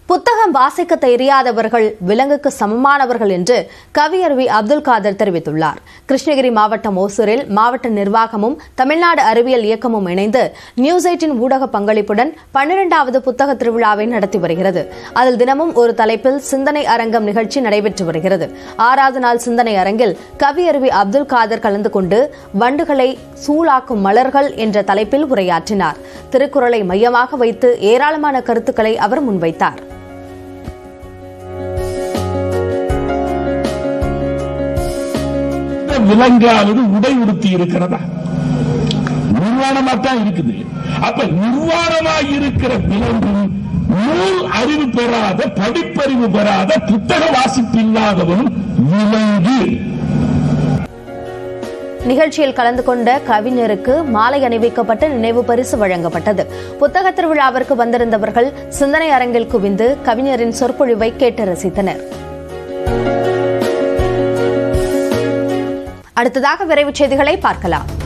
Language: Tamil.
புத்தகம் வாசிக்க தெரியாதவர்கள் விலங்குக்கு சமமானவர்கள் என்று கவியருவி அப்துல் காதர் தெரிவித்துள்ளார் கிருஷ்ணகிரி மாவட்டம் ஓசூரில் மாவட்ட நிர்வாகமும் தமிழ்நாடு அறிவியல் இயக்கமும் இணைந்து நியூஸ் எயிட்டின் ஊடக பங்களிப்புடன் பன்னிரண்டாவது புத்தக திருவிழாவை நடத்தி வருகிறது அதில் தினமும் ஒரு தலைப்பில் சிந்தனை அரங்கம் நிகழ்ச்சி நடைபெற்று வருகிறது ஆறாவது நாள் சிந்தனை அரங்கில் கவியருவி அப்துல் காதர் கலந்து கொண்டு வண்டுகளை சூளாக்கும் மலர்கள் என்ற தலைப்பில் உரையாற்றினார் திருக்குறளை மையமாக வைத்து ஏராளமான கருத்துக்களை அவர் முன்வைத்தார் இந்த விலங்கானது உடை உடுத்தி இருக்கிறதா நிர்வாணமா தான் இருக்குது அப்ப நிர்வாணமா இருக்கிற விலங்கு நூல் அறிவு பெறாத படிப்பறிவு பெறாத புத்தக வாசிப்பு இல்லாதவனும் விலங்கு நிகழ்ச்சியில் கலந்து கொண்ட கவிஞருக்கு மாலை அணிவிக்கப்பட்டு நினைவு பரிசு வழங்கப்பட்டது புத்தக திருவிழாவிற்கு வந்திருந்தவர்கள் சிந்தனை அரங்கில் குவிந்து கவிஞரின் சொற்பொழிவை கேட்டு ரசித்தனர் அடுத்ததாக விரைவுச் செய்திகளை பார்க்கலாம்